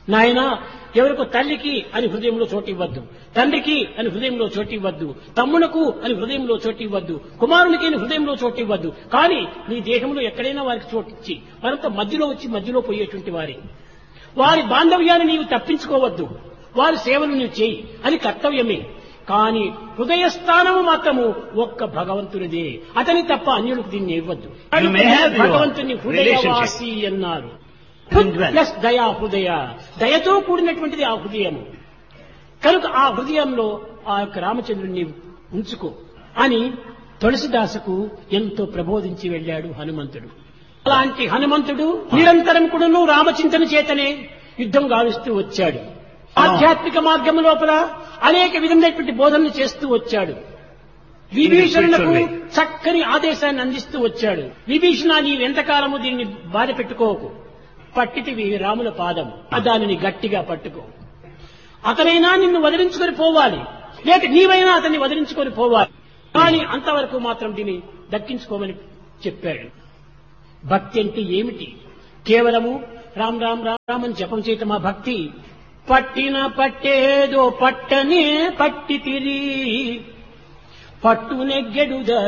నాయనా ఎవరికో తల్లికి అని హృదయంలో చోటు ఇవ్వద్దు తండ్రికి అని హృదయంలో చోటు ఇవ్వద్దు తమ్మునకు అని హృదయంలో చోటు ఇవ్వద్దు కుమారునికి అని హృదయంలో చోటు ఇవ్వద్దు కానీ నీ దేహంలో ఎక్కడైనా వారికి చోటు ఇచ్చి వారంతా మధ్యలో వచ్చి మధ్యలో పోయేటువంటి వారి వారి బాంధవ్యాన్ని నీవు తప్పించుకోవద్దు వారి సేవలు నీవు చేయి అది కర్తవ్యమే కానీ హృదయ స్థానము మాత్రము ఒక్క భగవంతునిదే అతని తప్ప అన్యులకు దీన్ని ఇవ్వద్దు You may have your భగవంతుని హృదయవాసి అన్నారు ప్లస్ దయా హృదయ దయతో కూడినటువంటిది ఆ హృదయము కనుక ఆ హృదయంలో ఆ యొక్క రామచంద్రుణ్ణి ఉంచుకో అని తులసిదాసుకు ఎంతో ప్రబోధించి వెళ్ళాడు హనుమంతుడు అలాంటి హనుమంతుడు నిరంతరం కూడాను రామచింతన చేతనే యుద్ధం గావిస్తూ వచ్చాడు ఆధ్యాత్మిక మార్గం లోపల అనేక విధమైనటువంటి బోధనలు చేస్తూ వచ్చాడు విభీషణులకు చక్కని ఆదేశాన్ని అందిస్తూ వచ్చాడు విభీషణ నీవెంతకాలము దీన్ని బాధ పెట్టుకోకు పట్టితివి రాముల పాదం దానిని గట్టిగా పట్టుకో అతనైనా నిన్ను వదిలించుకొని పోవాలి లేక నీవైనా అతన్ని వదిలించుకొని పోవాలి కానీ అంతవరకు మాత్రం దీన్ని దక్కించుకోమని చెప్పాడు భక్తి అంటే ఏమిటి కేవలము రామ్ రామ్ రామ్ రామ్ అని జపం చేయటం ఆ భక్తి పట్టిన పట్టేదో పట్టనే పట్టి తిరి పట్టు నెగ్గెడుద